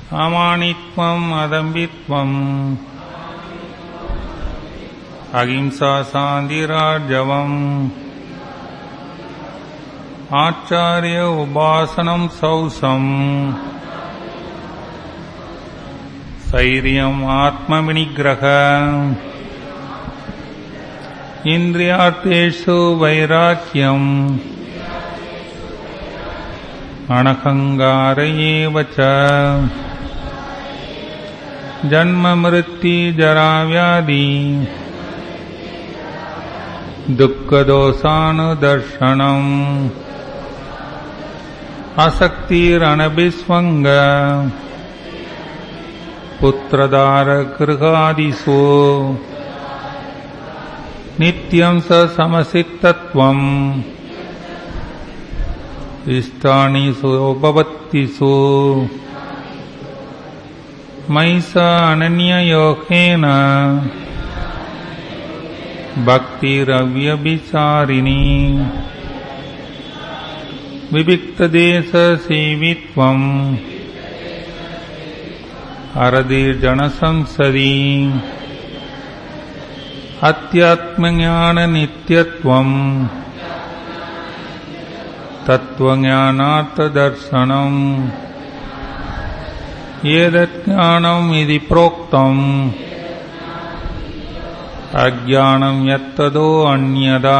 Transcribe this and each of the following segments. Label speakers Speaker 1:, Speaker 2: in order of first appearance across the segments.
Speaker 1: अमानित्वम् अदम्बित्वम् अहिंसा शान्तिरार्जवम् आचार्य उपासनम् सौसम् स्थैर्यम् आत्मविनिग्रह इन्द्रियार्थेषु वैराग्यम् अणहङ्गार एव च जन्ममृत्युजराव्याधि दुःखदोषानुदर्शनम् आसक्तिरनभिस्वङ्ग पुत्रदारगृहादिषु नित्यम् स समसिक्तत्वम् इष्टानि सुभवत्तिषु मयि स अनन्ययोगेन भक्तिरव्यभिचारिणी विविक्तदेशसेवित्वम् अरदिर्जनसंसदि अत्यात्मज्ञाननित्यत्वम् तत्त्वज्ञानार्थदर्शनम् एतज्ज्ञानम् इति प्रोक्तम् अज्ञानम् यत्तदो अन्यदा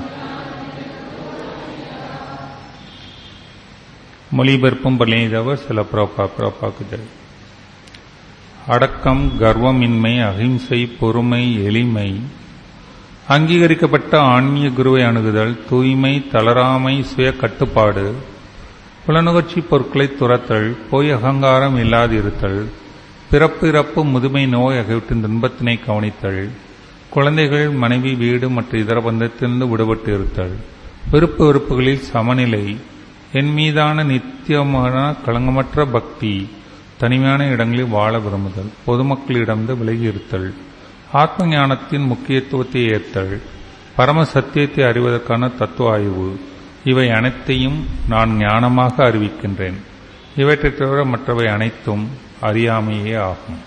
Speaker 1: மொழிபெயர்ப்பும் பழனிதவர் சில புரோப்பா புரோப்பாக்கு ஜெய் அடக்கம் கர்வமின்மை அகிம்சை பொறுமை எளிமை அங்கீகரிக்கப்பட்ட ஆன்மீக குருவை அணுகுதல் தூய்மை தளராமை சுய கட்டுப்பாடு புலனுகர்ச்சி பொருட்களை துரத்தல் போய் அகங்காரம் இல்லாதிருத்தல் பிறப்பு இறப்பு முதுமை நோய் ஆகியவற்றின் துன்பத்தினை கவனித்தல் குழந்தைகள் மனைவி வீடு மற்றும் இதர பந்தத்திலிருந்து விடுபட்டு இருத்தல் விருப்பு வெறுப்புகளில் சமநிலை என் மீதான நித்தியமான களங்கமற்ற பக்தி தனிமையான இடங்களில் வாழ விரும்புதல் பொதுமக்களிடமிருந்து விலகி இருத்தல் ஆத்ம ஞானத்தின் முக்கியத்துவத்தை ஏற்றல் பரம சத்தியத்தை அறிவதற்கான தத்துவ ஆய்வு இவை அனைத்தையும் நான் ஞானமாக அறிவிக்கின்றேன் இவற்றைத் தவிர மற்றவை அனைத்தும் அறியாமையே ஆகும்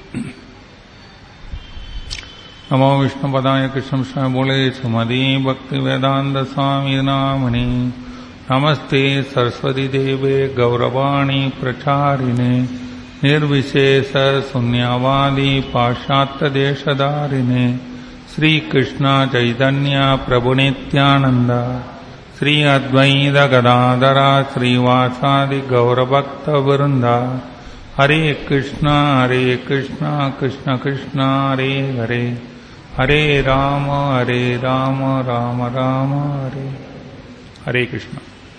Speaker 1: நமோ விஷ்ணுபதாய கிருஷ்ண போலே சுமதி பக்தி வேதாந்த சுவாமி நாமனே नमस्ते सरस्वती देवे गौरवाणी प्रचारिणे निर्विशेष शून्यवादी पाश्चात्यदेशधारिणे श्रीकृष्ण चैतन्य प्रभुनित्यानन्द श्री अद्वैत गदाधरा श्रीवासादि गौरभक्तवृन्द हरे कृष्ण हरे कृष्ण कृष्ण कृष्ण हरे हरे हरे राम हरे राम राम राम हरे हरे कृष्ण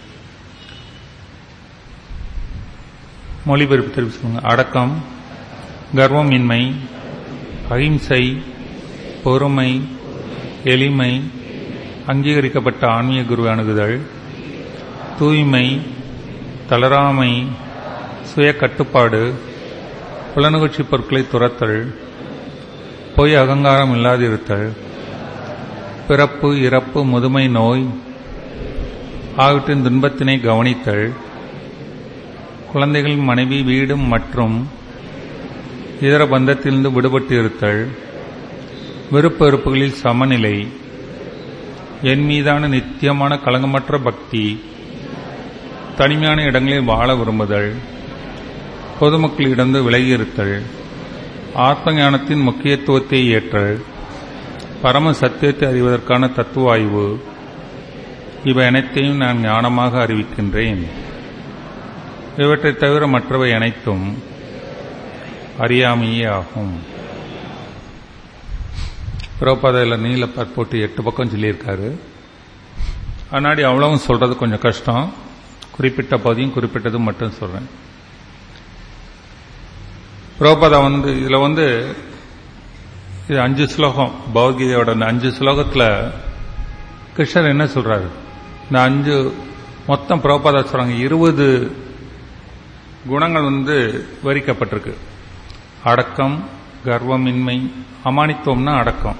Speaker 1: மொழிபெயர்ப்பு தெரிவித்து சொல்லுங்க அடக்கம் கர்வம் இன்மை அகிம்சை பொறுமை எளிமை அங்கீகரிக்கப்பட்ட ஆன்மீக குரு அணுகுதல் தூய்மை தளராமை சுய கட்டுப்பாடு புலனுகட்சி பொருட்களை துரத்தல் பொய் அகங்காரம் இல்லாதிருத்தல் பிறப்பு இறப்பு முதுமை நோய் ஆகியவற்றின் துன்பத்தினை கவனித்தல் குழந்தைகள் மனைவி வீடு மற்றும் இதர பந்தத்திலிருந்து விடுபட்டு இருத்தல் விருப்ப வெறுப்புகளில் சமநிலை என் மீதான நித்தியமான களங்கமற்ற பக்தி தனிமையான இடங்களில் வாழ விரும்புதல் பொதுமக்களிடந்து விலகியிருத்தல் ஆத்ம ஞானத்தின் முக்கியத்துவத்தை ஏற்றல் பரம சத்தியத்தை அறிவதற்கான தத்துவ ஆய்வு இவை அனைத்தையும் நான் ஞானமாக அறிவிக்கின்றேன் இவற்றைத் தவிர மற்றவை அனைத்தும் அறியாமையே ஆகும் புரோபாதையில் நீல போட்டு எட்டு பக்கம் சொல்லியிருக்காரு அதனாடி அவ்வளவும் சொல்றது கொஞ்சம் கஷ்டம் குறிப்பிட்ட பகுதியும் குறிப்பிட்டதும் மட்டும் சொல்றேன் புரோபதா வந்து இதுல வந்து இது அஞ்சு ஸ்லோகம் பகவத்கீதையோட அந்த அஞ்சு ஸ்லோகத்துல கிருஷ்ணர் என்ன சொல்றாரு இந்த அஞ்சு மொத்தம் புரோபதா சொல்றாங்க இருபது குணங்கள் வந்து விவரிக்கப்பட்டிருக்கு அடக்கம் கர்வமின்மை அமானித்துவம்னா அடக்கம்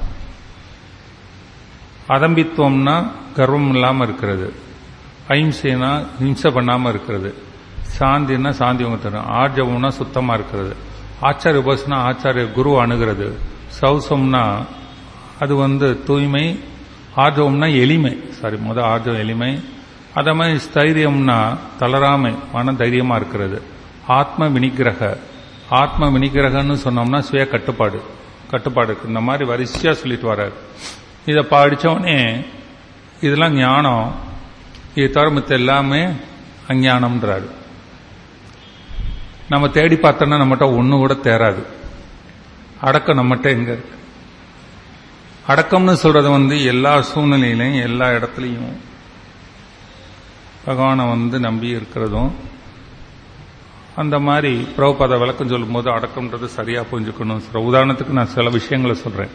Speaker 1: அதம்பித்துவம்னா கர்வம் இல்லாமல் இருக்கிறது அஹிம்சைனா ஹிம்சை பண்ணாமல் இருக்கிறது சாந்தின்னா சாந்தி உங்க தரும் ஆர்ஜவம்னா சுத்தமா இருக்கிறது ஆச்சாரிய உபாசனா ஆச்சாரிய குரு அணுகிறது சௌசம்னா அது வந்து தூய்மை ஆர்ஜவம்னா எளிமை சாரி முத ஆர்ஜவம் எளிமை அதே மாதிரி ஸ்தைரியம்னா தளராமை மன தைரியமா இருக்கிறது ஆத்ம வினிகிரக ஆத்ம வினிகிரகன்னு சொன்னோம்னா சுய கட்டுப்பாடு கட்டுப்பாடு இருக்கு இந்த மாதிரி வரிசையா சொல்லிட்டு வர்றாரு இதை படிச்சோடனே இதெல்லாம் ஞானம் இது தவிர மத்த எல்லாமே அஞ்ஞானம்ன்றாரு நம்ம தேடி பார்த்தோம்னா நம்மகிட்ட ஒண்ணு கூட தேராது அடக்கம் நம்மகிட்ட எங்க இருக்கு அடக்கம்னு சொல்றது வந்து எல்லா சூழ்நிலையிலையும் எல்லா இடத்துலையும் பகவானை வந்து நம்பி இருக்கிறதும் அந்த மாதிரி பிரபுபாத விளக்கம் சொல்லும்போது அடக்கம்ன்றது சரியா புரிஞ்சுக்கணும் சொல்ற உதாரணத்துக்கு நான் சில விஷயங்களை சொல்றேன்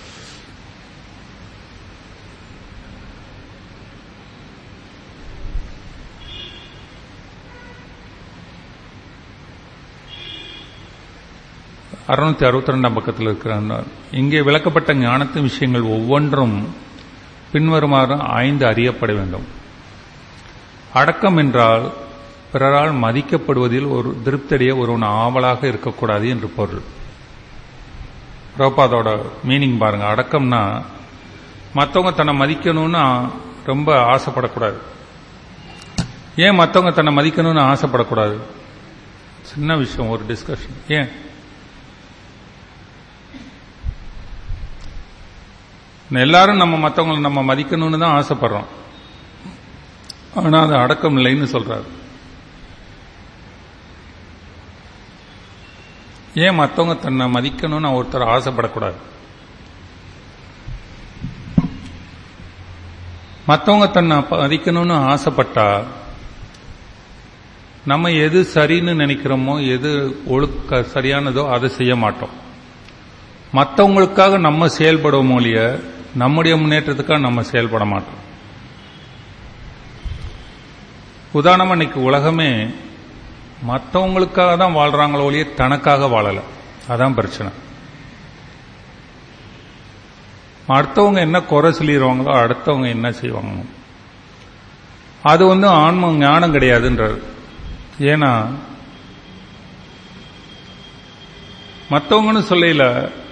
Speaker 1: அறுநூத்தி அறுபத்தி ரெண்டாம் பக்கத்தில் இருக்கிறார் இங்கே விளக்கப்பட்ட ஞானத்தின் விஷயங்கள் ஒவ்வொன்றும் பின்வருமாறு ஆய்ந்து அறியப்பட வேண்டும் அடக்கம் என்றால் பிறரால் மதிக்கப்படுவதில் ஒரு திருப்தியடைய ஒருவன் ஆவலாக இருக்கக்கூடாது என்று பொருள் பிரபாதோட மீனிங் பாருங்க அடக்கம்னா மற்றவங்க தன்னை மதிக்கணும்னு ரொம்ப ஆசைப்படக்கூடாது ஏன் மற்றவங்க தன்னை மதிக்கணும்னு ஆசைப்படக்கூடாது சின்ன விஷயம் ஒரு டிஸ்கஷன் ஏன் எல்லாரும் நம்ம மற்றவங்களை நம்ம மதிக்கணும்னு தான் ஆசைப்படுறோம் ஆனா அது அடக்கம் இல்லைன்னு சொல்றாரு ஏன் மற்றவங்க தன்னை மதிக்கணும்னு ஒருத்தர் ஆசைப்படக்கூடாது மற்றவங்க தன்னை மதிக்கணும்னு ஆசைப்பட்டா நம்ம எது சரின்னு நினைக்கிறோமோ எது ஒழுக்க சரியானதோ அதை செய்ய மாட்டோம் மற்றவங்களுக்காக நம்ம செயல்படுவோம் ஒழிய நம்முடைய முன்னேற்றத்துக்காக நம்ம செயல்பட மாட்டோம் உதாரணமா இன்னைக்கு உலகமே மற்றவங்களுக்காக தான் வாழ்றாங்களோ ஒழிய தனக்காக வாழல அதான் பிரச்சனை அடுத்தவங்க என்ன குறை சொல்லிடுவாங்களோ அடுத்தவங்க என்ன செய்வாங்க அது வந்து ஆன்ம ஞானம் கிடையாதுன்றார் ஏன்னா மற்றவங்கன்னு சொல்லையில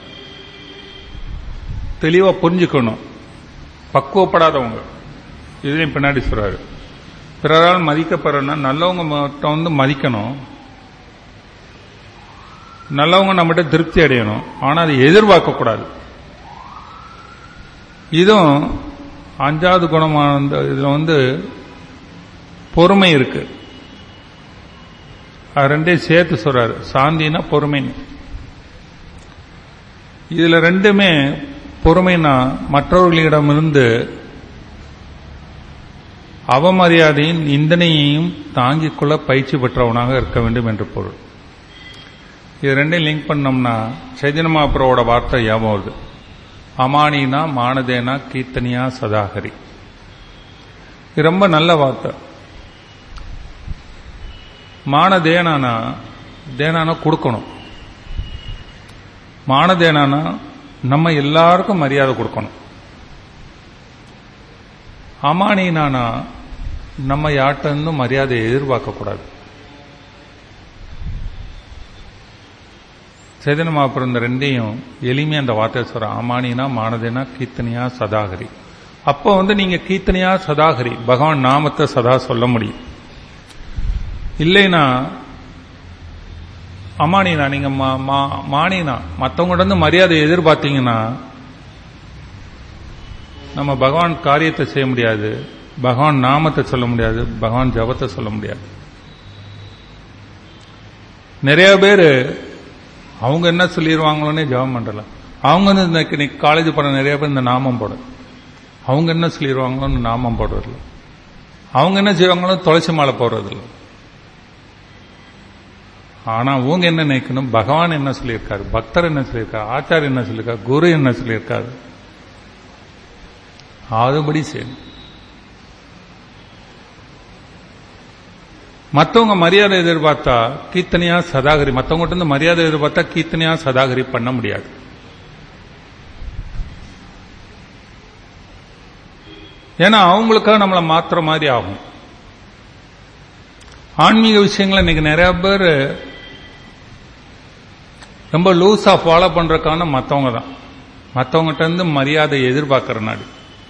Speaker 1: தெளிவா புரிஞ்சுக்கணும் பக்குவப்படாதவங்க இதுலையும் பின்னாடி சொல்றாரு பிறரால் மதிக்கப்படுறனா நல்லவங்க மட்டும் வந்து மதிக்கணும் நல்லவங்க நம்மகிட்ட திருப்தி அடையணும் ஆனா அதை எதிர்பார்க்க கூடாது இதுவும் அஞ்சாவது குணமான இதுல வந்து பொறுமை இருக்கு அது ரெண்டையும் சேர்த்து சொல்றாரு சாந்தினா பொறுமைன்னு இதுல ரெண்டுமே பொறுமைனா மற்றவர்களிடமிருந்து அவமரியாதையின் நிந்தனையையும் தாங்கிக் கொள்ள பயிற்சி பெற்றவனாக இருக்க வேண்டும் என்று பொருள் இது ரெண்டையும் லிங்க் பண்ணோம்னா சைதன்யமாபுரோட வார்த்தை ஞாபகம் வருது அமானினா மானதேனா கீர்த்தனியா சதாகரி இது ரொம்ப நல்ல வார்த்தை மானதேனானா தேனானா கொடுக்கணும் மானதேனானா நம்ம எல்லாருக்கும் மரியாதை கொடுக்கணும் அமானினானா நம்ம யார்கிட்ட மரியாதையை எதிர்பார்க்கக்கூடாது சேதன மாப்பிரம் இந்த ரெண்டையும் எளிமையா அந்த வார்த்தை சொல்ற அமானினா மானதேனா கீர்த்தனியா சதாகரி அப்போ வந்து நீங்க கீர்த்தனியா சதாகரி பகவான் நாமத்தை சதா சொல்ல முடியும் இல்லைனா அமானினா நீங்க மானினா மற்றவங்கள்ட்ட இருந்து மரியாதை எதிர்பார்த்தீங்கன்னா நம்ம பகவான் காரியத்தை செய்ய முடியாது பகவான் நாமத்தை சொல்ல முடியாது பகவான் ஜபத்தை சொல்ல முடியாது நிறைய பேர் அவங்க என்ன சொல்லிடுவாங்களோன்னே ஜபம் பண்ணல அவங்க வந்து இன்னைக்கு காலேஜ் போட நிறைய பேர் இந்த நாமம் போட அவங்க என்ன சொல்லிடுவாங்களோன்னு நாமம் போடுறதில்ல அவங்க என்ன செய்வாங்களோ துளசி மாலை போடுறதில்ல ஆனா அவங்க என்ன நினைக்கணும் பகவான் என்ன சொல்லியிருக்காரு பக்தர் என்ன சொல்லியிருக்காரு ஆச்சாரியர் என்ன சொல்லியிருக்காரு குரு என்ன சொல்லியிருக்காரு அதுபடி செய்யணும் மற்றவங்க மரியாதை எதிர்பார்த்தா கீர்த்தனையா சதாகரி மற்றவங்ககிட்ட இருந்து மரியாதை எதிர்பார்த்தா கீர்த்தனையா சதாகரி பண்ண முடியாது ஏன்னா அவங்களுக்காக நம்மளை மாத்துற மாதிரி ஆகும் ஆன்மீக விஷயங்களை இன்னைக்கு நிறைய பேர் ரொம்ப லூஸா ஃபாலோ பண்றதுக்கான மற்றவங்க தான் மற்றவங்ககிட்ட இருந்து மரியாதை எதிர்பார்க்கிற நாடு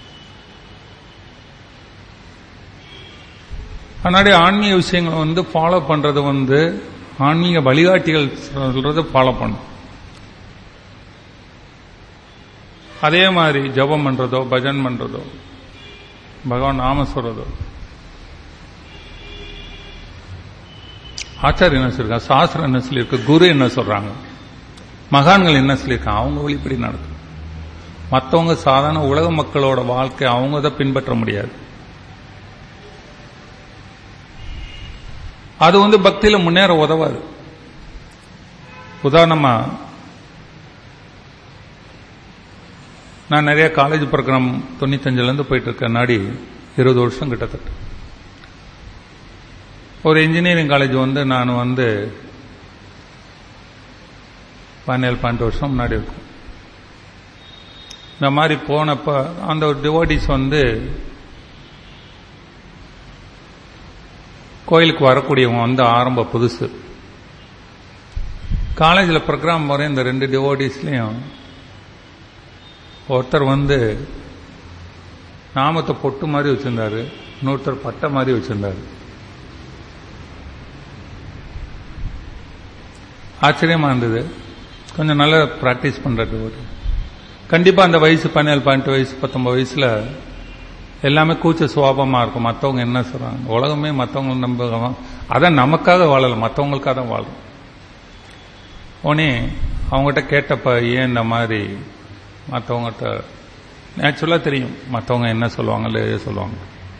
Speaker 1: அதனாடி ஆன்மீக விஷயங்களை வந்து ஃபாலோ பண்றது வந்து ஆன்மீக வழிகாட்டிகள் சொல்றதை ஃபாலோ பண்ணும் அதே மாதிரி ஜபம் பண்றதோ பஜன் பண்றதோ பகவான் நாம சொல்றதோ ஆச்சாரியர் என்ன சொல்லிருக்காங்க சாஸ்திரம் என்ன சொல்லியிருக்கு குரு என்ன சொல்றாங்க மகான்கள் என்ன சொல்லியிருக்காங்க அவங்க வழிப்படி நடக்கும் மற்றவங்க சாதாரண உலக மக்களோட வாழ்க்கை அவங்க தான் பின்பற்ற முடியாது அது வந்து பக்தியில முன்னேற உதவாது உதாரணமா நான் நிறைய காலேஜ் ப்ரோக்ராம் தொண்ணூத்தஞ்சுலேருந்து போயிட்டு இருக்கேன் நாடி இருபது வருஷம் கிட்டத்தட்ட ஒரு இன்ஜினியரிங் காலேஜ் வந்து நான் வந்து பதினேழு பன்னெண்டு வருஷம் முன்னாடி இருக்கும் இந்த மாதிரி போனப்ப அந்த ஒரு டிவோட்டிஸ் வந்து கோயிலுக்கு வரக்கூடியவங்க வந்து ஆரம்ப புதுசு காலேஜில் ப்ரோக்ராம் போகிற இந்த ரெண்டு டிவோட்டிஸ்லையும் ஒருத்தர் வந்து நாமத்தை பொட்டு மாதிரி வச்சிருந்தாரு இன்னொருத்தர் பட்டை மாதிரி வச்சிருந்தாரு ஆச்சரியமா இருந்தது கொஞ்சம் நல்லா ப்ராக்டிஸ் பண்றது ஒரு கண்டிப்பா அந்த வயசு பதினேழு பன்னெண்டு வயசு பத்தொன்பது வயசுல எல்லாமே கூச்ச சுவாபமா இருக்கும் மற்றவங்க என்ன சொல்றாங்க உலகமே மற்றவங்க நம்ப அதான் நமக்காக வாழல மற்றவங்களுக்காக தான் வாழும் உடனே அவங்ககிட்ட கேட்டப்ப ஏன் இந்த மாதிரி மற்றவங்ககிட்ட நேச்சுரலாக தெரியும் மற்றவங்க என்ன சொல்லுவாங்க இல்லை எது சொல்லுவாங்க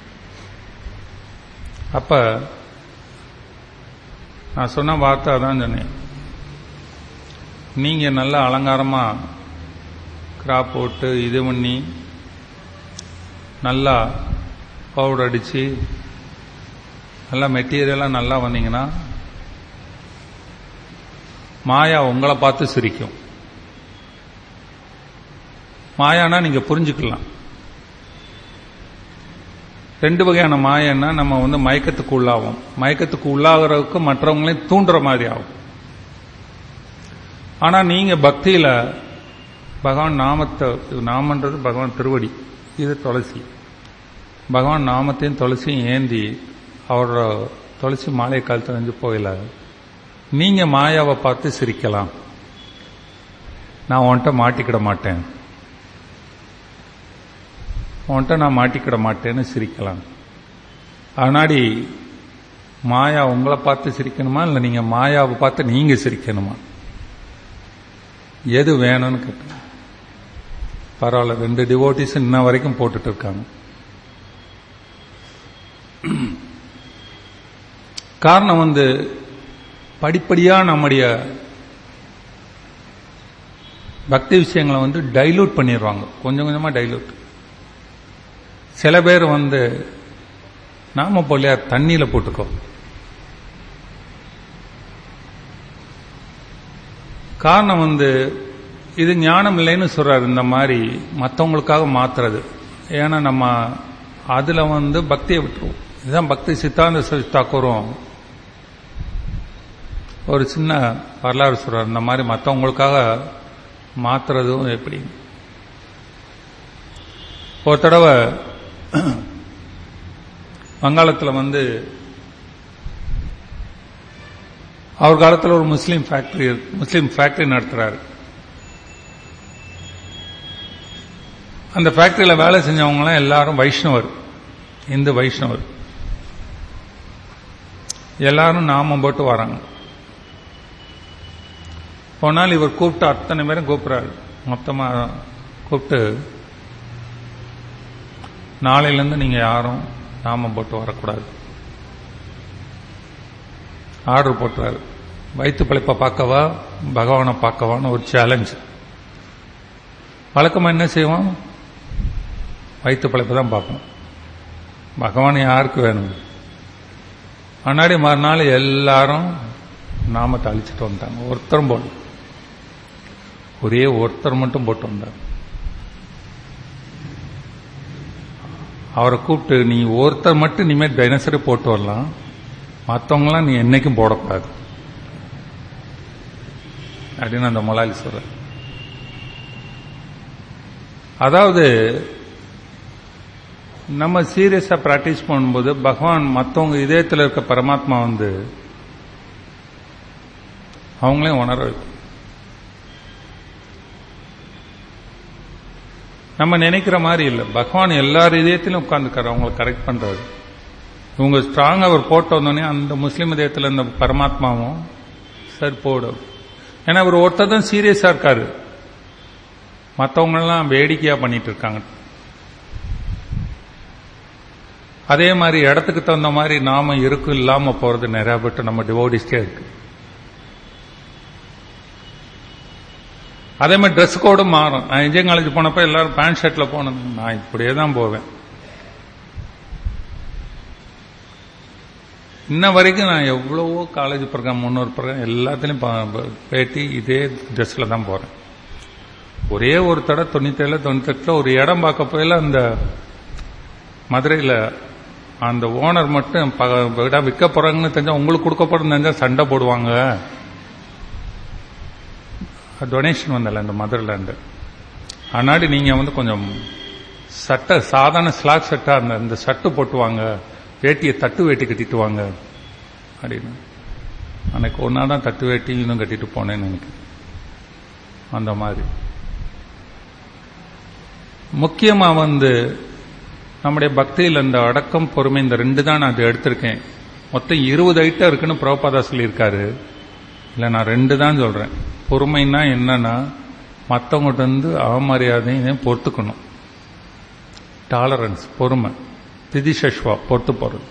Speaker 1: அப்ப நான் சொன்ன வார்த்தை அதான் சொன்னேன் நீங்க நல்ல அலங்காரமா கிராப் போட்டு இது பண்ணி நல்லா பவுடர் அடிச்சு நல்லா மெட்டீரியலாக நல்லா வந்தீங்கன்னா மாயா உங்களை பார்த்து சிரிக்கும் மாயானா நீங்க புரிஞ்சுக்கலாம் ரெண்டு வகையான மாயன்னா நம்ம வந்து மயக்கத்துக்கு உள்ளாகும் மயக்கத்துக்கு உள்ளாகிறதுக்கு மற்றவங்களையும் தூண்டுற மாதிரி ஆகும் ஆனா நீங்க பக்தியில பகவான் நாமத்தை நாமன்றது பகவான் திருவடி இது துளசி பகவான் நாமத்தையும் துளசியும் ஏந்தி அவரோட துளசி மாலை காலத்தில் வந்து போயில நீங்க மாயாவை பார்த்து சிரிக்கலாம் நான் உன்கிட்ட மாட்டிக்கிட மாட்டேன் உன்கிட்ட நான் மாட்டிக்கிட மாட்டேன்னு சிரிக்கலாம் அதனாடி மாயா உங்களை பார்த்து சிரிக்கணுமா இல்லை நீங்க மாயாவை பார்த்து நீங்க சிரிக்கணுமா எது வேணும்னு கேட்டேன் பரவாயில்ல ரெண்டு டிவோட்டிஸ் இன்ன வரைக்கும் போட்டுட்டு இருக்காங்க காரணம் வந்து படிப்படியா நம்முடைய பக்தி விஷயங்களை வந்து டைலூட் பண்ணிடுவாங்க கொஞ்சம் கொஞ்சமா டைலூட் சில பேர் வந்து நாம போலியா தண்ணியில போட்டுக்கோ காரணம் வந்து இது ஞானம் இல்லைன்னு சொல்றாரு இந்த மாதிரி மற்றவங்களுக்காக மாத்துறது ஏன்னா நம்ம அதுல வந்து பக்தியை விட்டுருவோம் இதுதான் பக்தி சித்தாந்த சரி தாக்கூரும் ஒரு சின்ன வரலாறு சொல்றாரு இந்த மாதிரி மற்றவங்களுக்காக மாத்துறதும் எப்படி ஒரு தடவை வங்காளத்தில் வந்து அவர் காலத்தில் ஒரு முஸ்லீம் ஃபேக்டரி முஸ்லீம் ஃபேக்டரி நடத்துறாரு அந்த ஃபேக்டரியில் வேலை செஞ்சவங்களாம் எல்லாரும் வைஷ்ணவர் இந்து வைஷ்ணவர் எல்லாரும் நாமம் போட்டு வராங்க போனால் இவர் கூப்பிட்டு அத்தனை பேரும் கூப்பிடுறாரு மொத்தமா கூப்பிட்டு நாளையிலேருந்து நீங்க யாரும் நாமம் போட்டு வரக்கூடாது ஆர்டர் போட்டுறாரு வயிற்று பிழைப்பை பார்க்கவா பகவானை பார்க்கவான்னு ஒரு சேலஞ்ச் வழக்கமாக என்ன செய்வோம் வயிற்று பிழைப்பை தான் பார்ப்போம் பகவான் யாருக்கு வேணும் முன்னாடி மறுநாள் எல்லாரும் நாமத்தை அழிச்சிட்டு வந்தாங்க ஒருத்தரும் போடல ஒரே ஒருத்தர் மட்டும் போட்டு வந்தார் அவரை கூப்பிட்டு நீ ஒருத்தர் மட்டும் இனிமேல் தினசரி போட்டு வரலாம் மற்றவங்களாம் நீ என்னைக்கும் போடக்கூடாது அப்படின்னு அந்த முதலாளி சொல்ற அதாவது நம்ம சீரியஸா பிராக்டிஸ் பண்ணும்போது பகவான் மற்றவங்க இதயத்தில் இருக்க பரமாத்மா வந்து அவங்களையும் உணர வைக்கும் நம்ம நினைக்கிற மாதிரி இல்லை பகவான் எல்லார் இதயத்திலும் உட்காந்துக்காரு அவங்களை கரெக்ட் பண்றாரு இவங்க ஸ்ட்ராங் அவர் போட்டு வந்தோடனே அந்த முஸ்லீம் இதயத்தில் இந்த பரமாத்மாவும் சரி போடும் ஏன்னா அவர் ஒருத்தர் தான் சீரியஸா இருக்காரு மற்றவங்கெல்லாம் வேடிக்கையா பண்ணிட்டு இருக்காங்க அதே மாதிரி இடத்துக்கு தகுந்த மாதிரி நாம இருக்கும் இல்லாம போறது நிறைய பேட்டு நம்ம டிவோடிஸ்டே இருக்கு அதே மாதிரி ட்ரெஸ் கோடும் மாறும் நான் இன்ஜினியரிங் காலேஜ் போனப்ப எல்லாரும் பேண்ட் ஷர்ட்ல போனது நான் இப்படியே தான் போவேன் இன்ன வரைக்கும் நான் எவ்வளவோ காலேஜ் ப்ரோக்ராம் முன்னூறு ப்ரோக்ராம் எல்லாத்துலயும் பேட்டி இதே ட்ரெஸ்ல தான் போறேன் ஒரே ஒரு தடவை தொண்ணூத்தேழு தொண்ணூத்தெட்டுல ஒரு இடம் பார்க்க போயில அந்த மதுரையில் அந்த ஓனர் மட்டும் இடம் விற்க போறாங்கன்னு தெரிஞ்சா உங்களுக்கு கொடுக்க போறது தெரிஞ்சா சண்டை போடுவாங்க டொனேஷன் வந்தல இந்த மதுரைலேருந்து அதனாடி நீங்க வந்து கொஞ்சம் சட்டை சாதாரண ஸ்லாக் சட்டை அந்த இந்த சட்டு போட்டுவாங்க வேட்டியை தட்டு வேட்டி கட்டிட்டு வாங்க அப்படின்னு அன்னைக்கு ஒன்னா தான் தட்டு வேட்டி இன்னும் கட்டிட்டு போனேன்னு எனக்கு அந்த மாதிரி முக்கியமா வந்து நம்முடைய பக்தியில் இந்த அடக்கம் பொறுமை இந்த ரெண்டு தான் நான் அதை எடுத்திருக்கேன் மொத்தம் இருபது ஐட்டம் இருக்குன்னு பிரபாதா சொல்லியிருக்காரு இல்லை நான் ரெண்டு தான் சொல்றேன் பொறுமைன்னா என்னன்னா மற்றவங்ககிட்ட வந்து அவமரியாதையும் பொறுத்துக்கணும் டாலரன்ஸ் பொறுமை திதிஷஸ்வா பொறுத்து போறது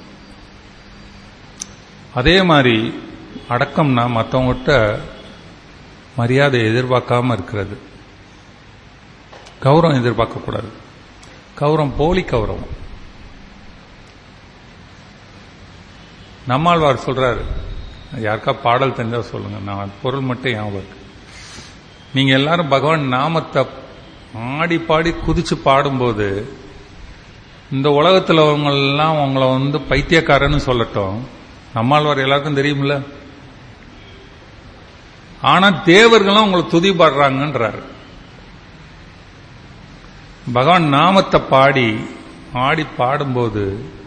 Speaker 1: அதே மாதிரி அடக்கம்னா மற்றவங்ககிட்ட மரியாதை எதிர்பார்க்காம இருக்கிறது கௌரவம் எதிர்பார்க்கக்கூடாது கௌரவம் போலி கௌரவம் நம்மாழ்வார் சொல்றாரு யாருக்கா பாடல் தெரிஞ்சா சொல்லுங்க நான் பொருள் மட்டும் ஞாபகம் இருக்கு நீங்க எல்லாரும் பகவான் நாமத்தை ஆடி பாடி குதிச்சு பாடும்போது இந்த உலகத்தில் எல்லாம் உங்களை வந்து பைத்தியக்காரன்னு சொல்லட்டும் நம்மாழ்வார் எல்லாருக்கும் தெரியுமில்ல ஆனா தேவர்களும் உங்களை துதி பாடுறாங்கன்றாரு பகவான் நாமத்தை பாடி ஆடி பாடும்போது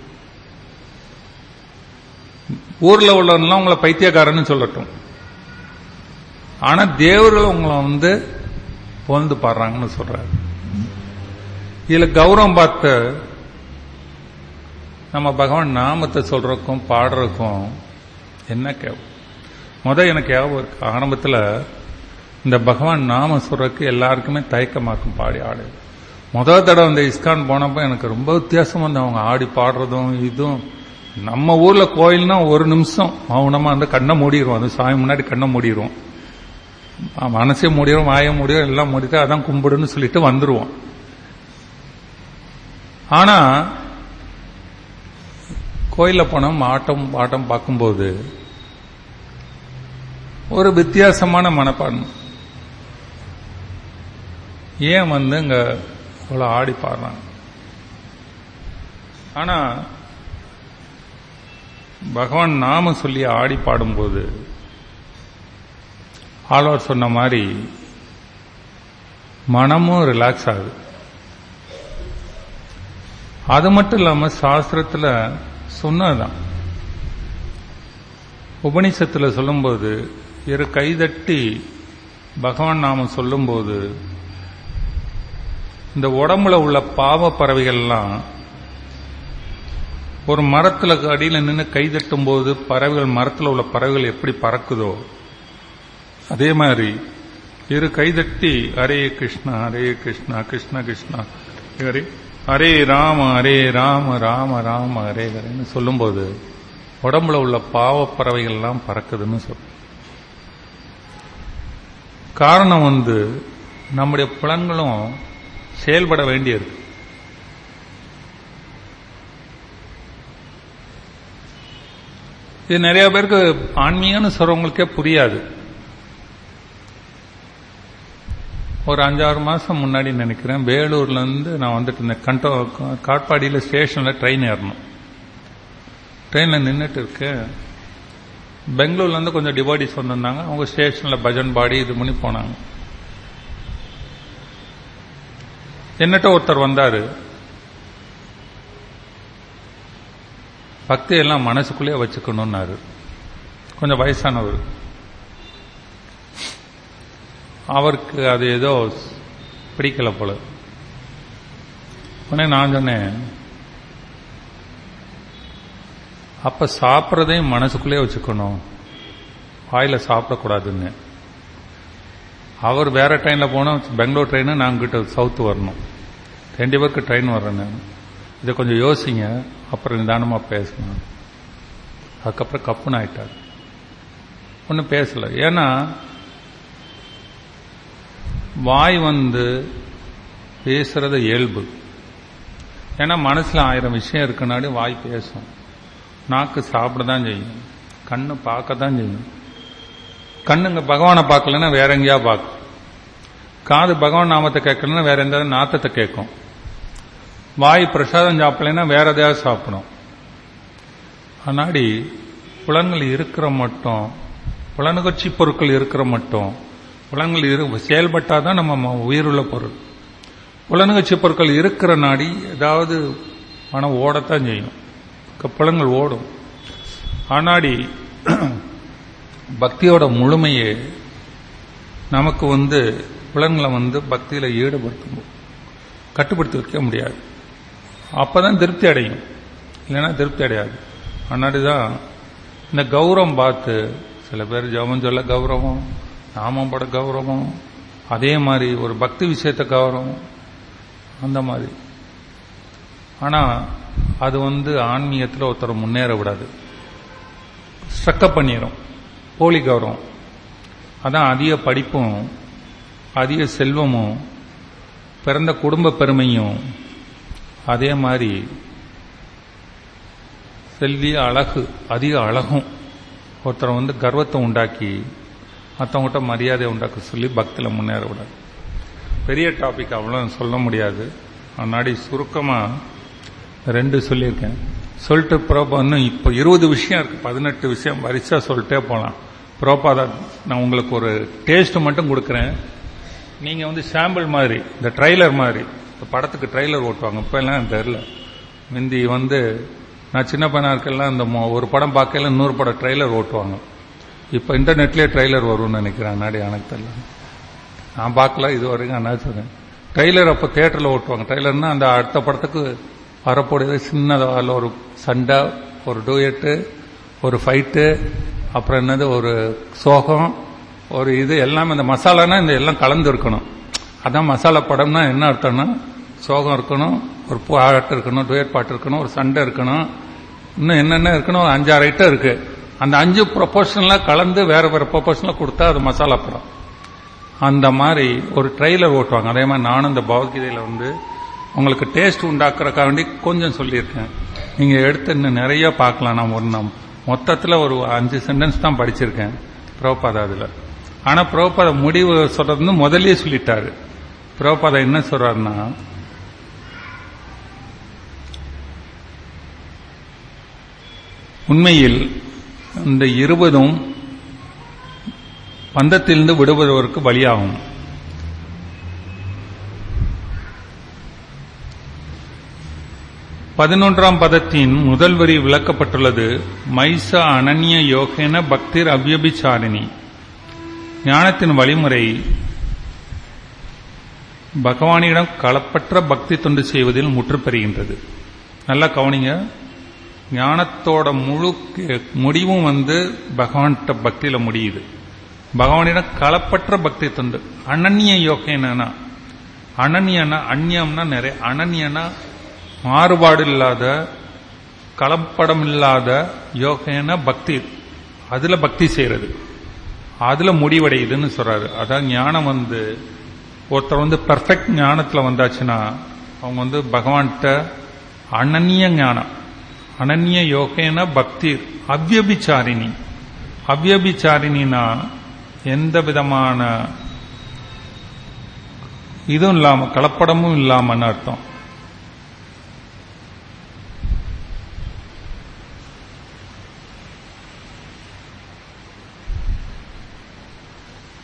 Speaker 1: ஊர்ல உள்ளவங்களாம் உங்களை பைத்தியக்காரன்னு சொல்லட்டும் ஆனா தேவர்கள் உங்களை வந்து புகழ்ந்து பாடுறாங்கன்னு சொல்றாரு இதுல கௌரவம் பார்த்த நம்ம பகவான் நாமத்தை சொல்றதுக்கும் பாடுறதுக்கும் என்ன கேவம் முத எனக்கு ஞாபகம் இருக்கு ஆரம்பத்தில் இந்த பகவான் நாம சொல்றதுக்கு எல்லாருக்குமே தயக்கமாக்கும் பாடி ஆடு முதல் தடவை இந்த இஸ்கான் போனப்போ எனக்கு ரொம்ப வித்தியாசம் வந்து அவங்க ஆடி பாடுறதும் இதுவும் நம்ம ஊர்ல கோயில்னா ஒரு நிமிஷம் மௌனமா வந்து கண்ணை மூடிடுவோம் அந்த சாமி முன்னாடி கண்ணை மூடிடுவோம் மனசே மூடிடும் வாய மூடிடும் எல்லாம் மூடிட்டு அதான் கும்பிடுன்னு சொல்லிட்டு வந்துருவோம் ஆனா கோயில போனோம் ஆட்டம் பாட்டம் பார்க்கும்போது ஒரு வித்தியாசமான மனப்பான்மை ஏன் வந்து இங்க இவ்வளவு ஆடி பாடுறாங்க ஆனா பகவான் நாம சொல்லி ஆடி பாடும்போது ஆழ்வார் சொன்ன மாதிரி மனமும் ரிலாக்ஸ் ஆகுது அது மட்டும் இல்லாம சாஸ்திரத்துல சொன்னதுதான் உபனிஷத்துல சொல்லும்போது இரு கைதட்டி பகவான் நாம சொல்லும்போது இந்த உடம்புல உள்ள பாவ பறவைகள்லாம் ஒரு மரத்துல அடியில நின்று கை தட்டும் போது பறவைகள் மரத்துல உள்ள பறவைகள் எப்படி பறக்குதோ அதே மாதிரி இரு கைதட்டி ஹரே கிருஷ்ணா ஹரே கிருஷ்ணா கிருஷ்ண கிருஷ்ணா ஹரே ஹரே ராம ஹரே ராம ராம ராம ஹரே ஹரேன்னு சொல்லும்போது உடம்புல உள்ள பாவ பறவைகள்லாம் பறக்குதுன்னு சொல்லும் காரணம் வந்து நம்முடைய புலன்களும் செயல்பட வேண்டியிருக்கு இது நிறைய பேருக்கு ஆன்மீகம்னு சொல்றவங்களுக்கே புரியாது ஒரு அஞ்சாறு மாசம் முன்னாடி நினைக்கிறேன் வேலூர்ல இருந்து நான் வந்துட்டு இருந்தேன் கண்டோ காட்பாடியில் ஸ்டேஷன்ல ட்ரெயின் ஏறணும் ட்ரெயின்ல நின்றுட்டு இருக்கேன் பெங்களூர்ல இருந்து கொஞ்சம் டிவோடிஸ் வந்திருந்தாங்க அவங்க ஸ்டேஷன்ல பஜன் பாடி இது பண்ணி போனாங்க என்னட்ட ஒருத்தர் வந்தாரு பக்தி எல்லாம் மனசுக்குள்ளேயே வச்சுக்கணும்னாரு கொஞ்சம் வயசானவர் அவருக்கு அது ஏதோ பிடிக்கல போல உடனே நான் சொன்னேன் அப்ப சாப்பிட்றதையும் மனசுக்குள்ளே வச்சுக்கணும் வாயில சாப்பிடக்கூடாதுன்னு அவர் வேற ட்ரெயின்ல போனோம் பெங்களூர் ட்ரெயின் நான் கிட்ட சவுத் வரணும் ரெண்டு பேருக்கு ட்ரெயின் வர்றேன் நான் இதை கொஞ்சம் யோசிங்க அப்புறம் நிதானமா பேசணும் அதுக்கப்புறம் கப்புன்னு ஆயிட்டார் ஒன்றும் பேசல ஏன்னா வாய் வந்து பேசுறது இயல்பு ஏன்னா மனசுல ஆயிரம் விஷயம் இருக்குனாடி வாய் பேசும் நாக்கு சாப்பிட தான் செய்யும் கண்ணு பார்க்க தான் செய்யும் கண்ணுங்க பகவானை பார்க்கலன்னா வேற எங்கேயா பார்க்கும் காது பகவான் நாமத்தை கேட்கலன்னா வேற எந்த நாத்தத்தை கேட்கும் வாய் பிரசாதம் சாப்பிடலைன்னா வேற எதையாவது சாப்பிடும் அன்னாடி புலன்கள் இருக்கிற மட்டும் புலனுகர்ச்சி பொருட்கள் இருக்கிற மட்டும் புலன்கள் இரு செயல்பட்டாதான் நம்ம உயிருள்ள பொருள் புலனுகர்ச்சி பொருட்கள் இருக்கிற நாடி ஏதாவது மனம் ஓடத்தான் செய்யும் புலன்கள் ஓடும் ஆனாடி பக்தியோட முழுமையே நமக்கு வந்து புலன்களை வந்து பக்தியில ஈடுபடுத்தும் கட்டுப்படுத்தி வைக்க முடியாது அப்பதான் திருப்தி அடையும் இல்லைன்னா திருப்தி அடையாது முன்னாடிதான் இந்த கௌரவம் பார்த்து சில பேர் ஜபம் சொல்ல கௌரவம் நாமம் பட கௌரவம் அதே மாதிரி ஒரு பக்தி விஷயத்த கௌரவம் அந்த மாதிரி ஆனா அது வந்து ஆன்மீகத்தில் ஒருத்தர் முன்னேற விடாது ஸ்ட்ரக்கப் பண்ணிடும் போலி கௌரவம் அதான் அதிக படிப்பும் அதிக செல்வமும் பிறந்த குடும்ப பெருமையும் அதே மாதிரி செல்விய அழகு அதிக அழகும் ஒருத்தரை வந்து கர்வத்தை உண்டாக்கி மற்றவங்ககிட்ட மரியாதை உண்டாக்க சொல்லி பக்தியில் முன்னேற விடாது பெரிய டாபிக் அவ்வளோ சொல்ல முடியாது முன்னாடி சுருக்கமாக ரெண்டு சொல்லியிருக்கேன் சொல்லிட்டு ப்ரோபா இன்னும் இப்போ இருபது விஷயம் இருக்கு பதினெட்டு விஷயம் வரிசா சொல்லிட்டே போகலாம் ப்ரோபாதா நான் உங்களுக்கு ஒரு டேஸ்ட் மட்டும் கொடுக்குறேன் நீங்கள் வந்து சாம்பிள் மாதிரி இந்த ட்ரைலர் மாதிரி இந்த படத்துக்கு ட்ரைலர் ஓட்டுவாங்க இப்போ எல்லாம் தெரில முந்தி வந்து நான் சின்ன பையனா இருக்கெல்லாம் இந்த ஒரு படம் பார்க்கல இன்னொரு படம் ட்ரைலர் ஓட்டுவாங்க இப்போ இன்டர்நெட்லேயே ட்ரைலர் வரும்னு நினைக்கிறேன் நாடி எனக்கு தெரியல நான் பார்க்கல இது வரைக்கும் அண்ணா சொல்றேன் ட்ரைலர் அப்போ தேட்டரில் ஓட்டுவாங்க ட்ரைலர்னா அந்த அடுத்த படத்துக்கு வரக்கூடியது சின்னதாக ஒரு சண்டை ஒரு டூயட்டு ஒரு ஃபைட்டு அப்புறம் என்னது ஒரு சோகம் ஒரு இது எல்லாமே இந்த மசாலானா இந்த எல்லாம் கலந்து இருக்கணும் அதான் மசாலா படம்னா என்ன அர்த்தம்னா சோகம் இருக்கணும் ஒரு பாட்டு இருக்கணும் டூயட் பாட்டு இருக்கணும் ஒரு சண்டை இருக்கணும் இன்னும் என்னென்ன இருக்கணும் ஒரு அஞ்சாறு ஐட்டம் இருக்கு அந்த அஞ்சு ப்ரொபோர்ஷன்ல கலந்து வேற வேற ப்ரொபோர்ஷன்ல கொடுத்தா அது மசாலா படம் அந்த மாதிரி ஒரு ட்ரெய்லர் ஓட்டுவாங்க அதே மாதிரி நானும் இந்த பகவத்கீதையில வந்து உங்களுக்கு டேஸ்ட் உண்டாக்குறக்கா வேண்டி கொஞ்சம் சொல்லியிருக்கேன் நீங்க எடுத்து இன்னும் நிறைய பார்க்கலாம் நான் ஒரு நம் மொத்தத்தில் ஒரு அஞ்சு சென்டென்ஸ் தான் படிச்சிருக்கேன் பிரபுபாதா அதுல ஆனா பிரபுபாத முடிவு சொல்றது வந்து முதல்லயே சொல்லிட்டாரு பிரபுபாதா என்ன சொல்றாருன்னா உண்மையில் இந்த இருபதும் பந்தத்திலிருந்து விடுபடுவதற்கு வழியாகும் பதினொன்றாம் பதத்தின் முதல் வரி விளக்கப்பட்டுள்ளது மைச அனன்ய யோகேன பக்திர் அவ்யபிச்சாரிணி ஞானத்தின் வழிமுறை பகவானிடம் களப்பற்ற பக்தி தொண்டு செய்வதில் முற்று பெறுகின்றது நல்லா கவனிங்க ஞானத்தோட முழு முடிவும் வந்து பகவான்கிட்ட பக்தியில முடியுது பகவானிடம் களப்பற்ற பக்தி தொண்டு அனன்ய யோகேனா அனன்யனா அந்நியம்னா நிறைய அனன்யனா மாறுபாடு இல்லாத கலப்படம் இல்லாத யோகேன பக்தி அதுல பக்தி செய்யறது அதுல முடிவடையுதுன்னு சொல்றாரு அதான் ஞானம் வந்து ஒருத்தர் வந்து பெர்ஃபெக்ட் ஞானத்துல வந்தாச்சுன்னா அவங்க வந்து பகவான்கிட்ட அனன்ய ஞானம் அனன்ய யோகேன பக்தி அவ்யபிச்சாரிணி அவ்யபிச்சாரிணினா எந்த விதமான இதுவும் இல்லாம கலப்படமும் இல்லாமன்னு அர்த்தம்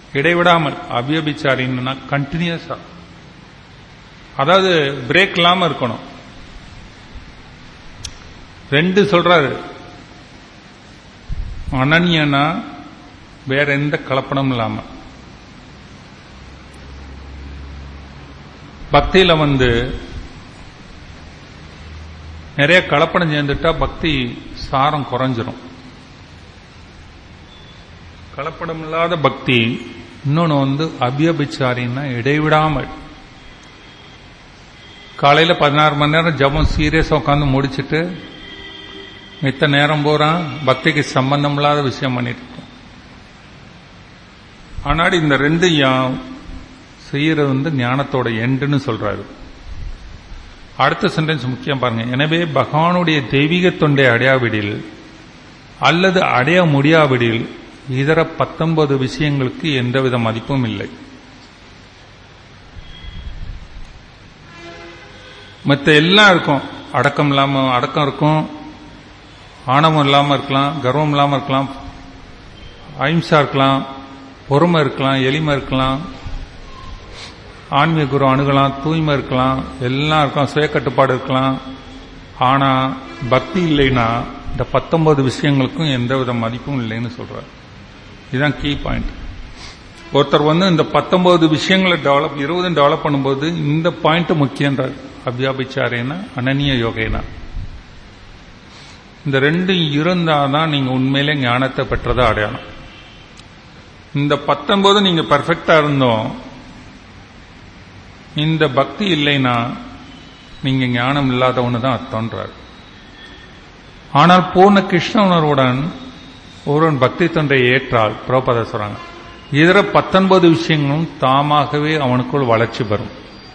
Speaker 1: இடைவிடாமல் அபியபிச்சாரின்னா கண்டினியூஸா அதாவது பிரேக் இல்லாம இருக்கணும் ரெண்டு சொல்றாரு அனன்யனா வேற எந்த கலப்படமும் இல்லாம பக்தியில வந்து நிறைய கலப்படம் சேர்ந்துட்டா பக்தி சாரம் குறைஞ்சிரும் கலப்படம் இல்லாத பக்தி இன்னொன்னு வந்து அபியபிச்சாரின்னா இடைவிடாமல் காலையில பதினாறு மணி நேரம் ஜபம் சீரியஸா உட்காந்து முடிச்சுட்டு மித்த நேரம் போறான் பக்திக்கு சம்பந்தம் இல்லாத விஷயம் பண்ணிட்டு இருக்கோம் ஆனால் இந்த ரெண்டு செய்யறது வந்து ஞானத்தோட எண்டுன்னு சொல்றாரு அடுத்த சென்டென்ஸ் முக்கியம் பாருங்க எனவே பகவானுடைய தெய்வீக தொண்டை அடையாவிடில் அல்லது அடைய முடியாவிடில் இதர பத்தொன்பது விஷயங்களுக்கு எந்தவித மதிப்பும் இல்லை மற்ற எல்லாம் இருக்கும் அடக்கம் இல்லாம அடக்கம் இருக்கும் ஆணவம் இல்லாம இருக்கலாம் கர்வம் இல்லாம இருக்கலாம் அஹிம்சா இருக்கலாம் பொறுமை இருக்கலாம் எளிமை இருக்கலாம் ஆன்மீக குரு அணுகலாம் தூய்மை இருக்கலாம் எல்லாம் இருக்கலாம் சுய கட்டுப்பாடு இருக்கலாம் ஆனா பக்தி இல்லைன்னா இந்த பத்தொன்பது விஷயங்களுக்கும் எந்தவித மதிப்பும் இல்லைன்னு சொல்றாரு இதுதான் கீ பாயிண்ட் ஒருத்தர் வந்து இந்த பத்தொன்பது விஷயங்களை டெவலப் இருபது டெவலப் பண்ணும்போது இந்த பாயிண்ட் முக்கியன்றார் அபியாபிச்சாரேனா அனனிய யோகேனா இந்த ரெண்டும் இருந்தாதான் நீங்க உண்மையிலே ஞானத்தை பெற்றதா அடையாளம் இந்த பத்தொன்பது நீங்க பர்ஃபெக்டா இருந்தோம் இந்த பக்தி இல்லைன்னா நீங்க ஞானம் இல்லாதவனு தான் அர்த்தம்ன்றார் ஆனால் பூர்ண கிருஷ்ண உணர்வுடன் ஒருவன் பக்தி தொண்டை ஏற்றால் புரோபத சொல்றாங்க இதர பத்தொன்பது விஷயங்களும் தாமாகவே அவனுக்குள் வளர்ச்சி பெறும்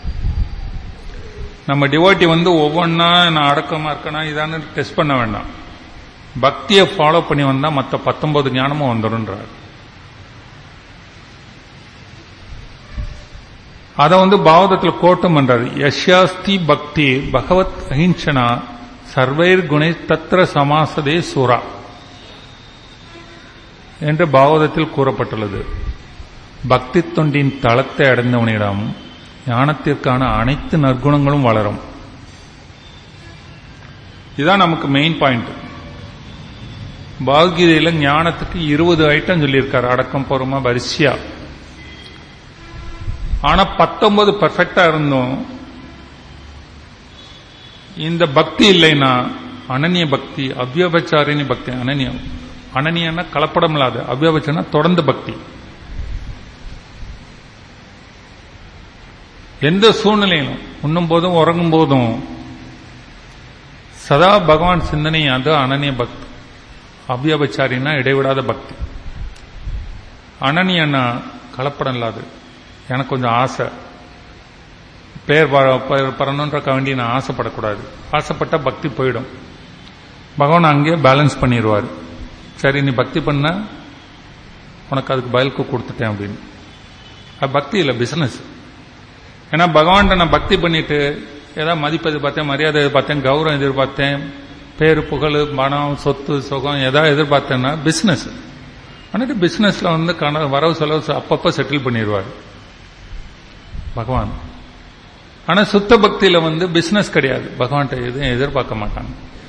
Speaker 1: நம்ம டிவோட்டி வந்து ஒவ்வொன்றா நான் அடக்கமா இருக்கனா இதான்னு டெஸ்ட் பண்ண வேண்டாம் பக்தியை ஃபாலோ பண்ணி வந்தா மற்ற பத்தொன்பது ஞானமும் வந்துடும்ன்றார் அதை வந்து பாவதத்தில் கோட்டம் பண்றாரு யஷ்யாஸ்தி பக்தி பகவத் அஹிம்சனா சர்வைர் குணை தத்திர சமாசதே சுரா என்று பாவதத்தில் கூறப்பட்டுள்ளது பக்தி தொண்டின் தளத்தை அடைந்தவனிடம் ஞானத்திற்கான அனைத்து நற்குணங்களும் வளரும் இதுதான் நமக்கு மெயின் பாயிண்ட் பகவத்கீதையில ஞானத்துக்கு இருபது ஐட்டம் சொல்லியிருக்காரு அடக்கம் பொறுமை வரிசையா ஆனா பத்தொன்பது பர்ஃபெக்டா இருந்தோம் இந்த பக்தி இல்லைன்னா அனநிய பக்தி அவ்யபச்சாரினி பக்தி அனநியம் அனநியன்னா கலப்படம் இல்லாத அவ்யபச்சனா தொடர்ந்து பக்தி எந்த சூழ்நிலையிலும் உண்ணும் போதும் உறங்கும் போதும் சதா பகவான் சிந்தனை அது அனநிய பக்தி அவ்யபச்சாரின்னா இடைவிடாத பக்தி அனநியன்னா கலப்படம் இல்லாது எனக்கு கொஞ்சம் ஆசை பேர் பரணுன்ற வேண்டி நான் ஆசைப்படக்கூடாது ஆசைப்பட்ட பக்தி போயிடும் பகவான் அங்கேயே பேலன்ஸ் பண்ணிடுவார் சரி நீ பக்தி பண்ண உனக்கு அதுக்கு பயலுக்கு கொடுத்துட்டேன் அப்படின்னு அது பக்தி இல்லை பிசினஸ் ஏன்னா பகவான்கிட்ட நான் பக்தி பண்ணிட்டு ஏதாவது மதிப்பு எதிர்பார்த்தேன் மரியாதை எதிர்பார்த்தேன் கௌரவம் எதிர்பார்த்தேன் பேரு புகழ் பணம் சொத்து சுகம் ஏதாவது எதிர்பார்த்தேன்னா பிசினஸ் ஆனால் பிசினஸ்ல வந்து கண வரவு செலவு அப்பப்போ செட்டில் பண்ணிடுவார் பகவான் ஆனா சுத்த பக்தியில வந்து பிசினஸ் கிடையாது பகவான்கிட்ட எதுவும் எதிர்பார்க்க மாட்டாங்க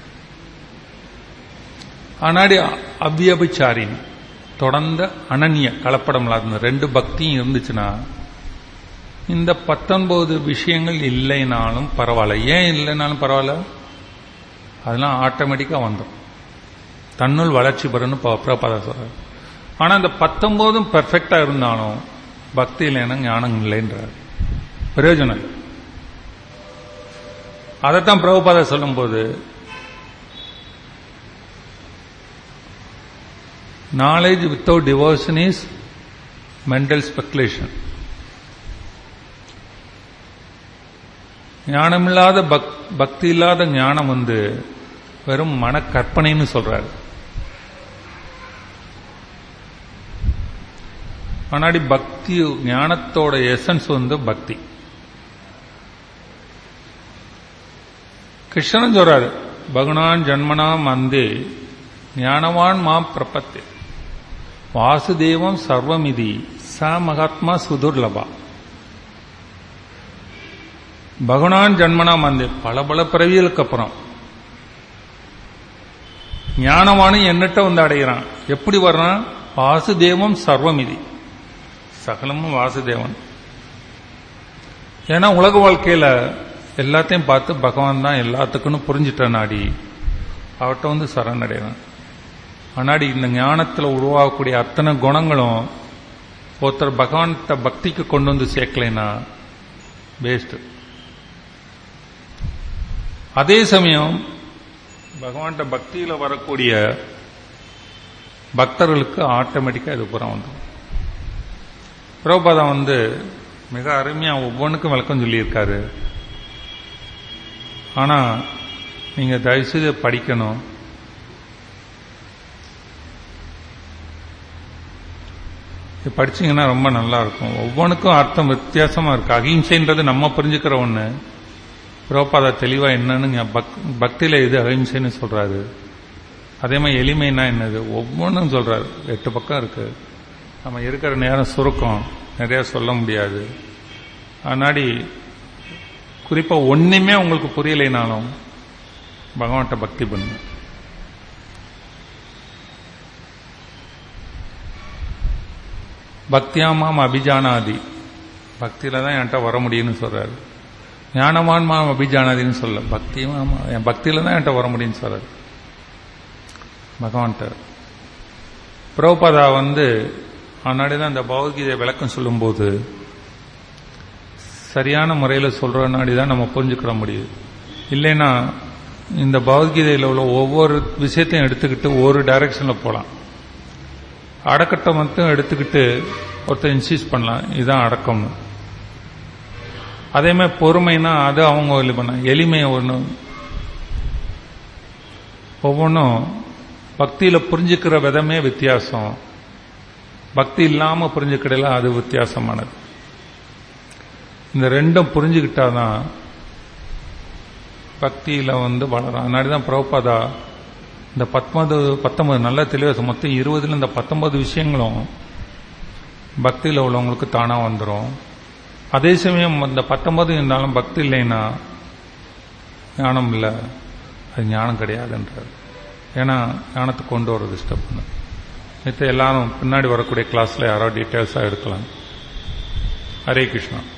Speaker 1: ஆனாடி அவ்வியபிச்சாரின் தொடர்ந்த அனநிய கலப்படம் இல்லாத ரெண்டு பக்தியும் இருந்துச்சுன்னா இந்த பத்தொன்பது விஷயங்கள் இல்லைனாலும் பரவாயில்ல ஏன் இல்லைனாலும் பரவாயில்ல அதெல்லாம் ஆட்டோமேட்டிக்கா வந்துடும் தன்னுள் வளர்ச்சி பெறணும் பிரபாதா சொல்றாரு ஆனா இந்த பத்தொன்பதும் பெர்ஃபெக்டா இருந்தாலும் பக்தி இல்லைன்னா ஞானம் இல்லைன்றார் பிரயோஜனம் அதைத்தான் பிரபுபாத சொல்லும்போது knowledge without devotion is mental speculation ஞானமில்லாத பக்தி இல்லாத ஞானம் வந்து வெறும் மன கற்பனைன்னு சொல்றாரு ஆனாடி பக்தி ஞானத்தோட எசன்ஸ் வந்து பக்தி கிருஷ்ணன் சொல்றாரு பகுனான் ஜன்மனாம் அந்தே ஞானவான் மாம் பிரபத்தே வாசுதேவம் சர்வமிதி ச மகாத்மா சுதுர்லபா பகவான் ஜன்மனா மந்து பல பல பிறவிகளுக்கு அப்புறம் ஞானவானும் என்னட்ட வந்து அடைகிறான் எப்படி வர்றான் வாசுதேவம் சர்வமிதி சகலமும் வாசுதேவன் ஏன்னா உலக வாழ்க்கையில எல்லாத்தையும் பார்த்து பகவான் தான் எல்லாத்துக்குன்னு புரிஞ்சிட்ட நாடி அவட்ட வந்து சரணடைகிறான் ஆனாடி இந்த ஞானத்தில் உருவாகக்கூடிய அத்தனை குணங்களும் ஒருத்தர் பகவான்கிட்ட பக்திக்கு கொண்டு வந்து சேர்க்கலைன்னா வேஸ்ட் அதே சமயம் பகவான்கிட்ட பக்தியில வரக்கூடிய பக்தர்களுக்கு ஆட்டோமேட்டிக்கா இது புறம் வந்துடும் பிரபுபாதா வந்து மிக அருமையா ஒவ்வொன்றுக்கும் விளக்கம் சொல்லியிருக்காரு ஆனா நீங்க தயவுசெய்து படிக்கணும் இது படிச்சீங்கன்னா ரொம்ப நல்லா இருக்கும் ஒவ்வொன்றுக்கும் அர்த்தம் வித்தியாசமா இருக்கு அகிம்சைன்றது நம்ம புரிஞ்சுக்கிற ஒண்ணு பிரபாதா தெளிவா என்னன்னு பக்- பக்தியில இது அகிம்சைன்னு சொல்றாரு அதே மாதிரி எளிமைனா என்னது ஒவ்வொன்றும் சொல்றாரு எட்டு பக்கம் இருக்கு நம்ம இருக்கிற நேரம் சுருக்கம் நிறைய சொல்ல முடியாது அதனாடி குறிப்பா ஒண்ணுமே உங்களுக்கு புரியலைனாலும் பகவான்கிட்ட பக்தி பண்ணுங்க பக்தியாமாம் அபிஜானாதி பக்தியில தான் என்கிட்ட வர முடியும்னு சொல்றாரு ஞானவான் மாம் அபிஜானாதின்னு சொல்ல பக்தியுமா என் பக்தியில தான் என்கிட்ட வர முடியும்னு சொல்றாரு பகவான்கிட்ட பிரபுபாதா வந்து முன்னாடி தான் இந்த பகவத்கீதை விளக்கம் சொல்லும்போது சரியான முறையில் சொல்றனாடி தான் நம்ம புரிஞ்சுக்கிற முடியுது இல்லைன்னா இந்த பகவத்கீதையில் உள்ள ஒவ்வொரு விஷயத்தையும் எடுத்துக்கிட்டு ஒரு டைரக்ஷனில் போகலாம் அடக்கத்தை மட்டும் எடுத்துக்கிட்டு ஒருத்தர் இன்சிஸ்ட் பண்ணலாம் இதுதான் அடக்கம்னு அதே மாதிரி பொறுமைனா அது அவங்க இது பண்ண எளிமையை ஒன்று ஒவ்வொன்றும் பக்தியில புரிஞ்சுக்கிற விதமே வித்தியாசம் பக்தி இல்லாம புரிஞ்சுக்கிடல அது வித்தியாசமானது இந்த ரெண்டும் புரிஞ்சுக்கிட்டாதான் பக்தியில வந்து வளரும் அதனால தான் பிரபுபாதா இந்த பத்தொன்பது பத்தொன்பது நல்ல தெளிவாக மொத்தம் இருபதுல இந்த பத்தொன்பது விஷயங்களும் பக்தியில் உள்ளவங்களுக்கு தானா வந்துடும் அதே சமயம் இந்த பத்தொன்பது இருந்தாலும் பக்தி இல்லைன்னா ஞானம் இல்லை அது ஞானம் கிடையாதுன்றார் ஏன்னா ஞானத்தை கொண்டு வர்றது டிஸ்டர்ப் பண்ணு மித்த எல்லாரும் பின்னாடி வரக்கூடிய கிளாஸ்ல யாரோ டீட்டெயில்ஸாக எடுக்கலாம் ஹரே கிருஷ்ணா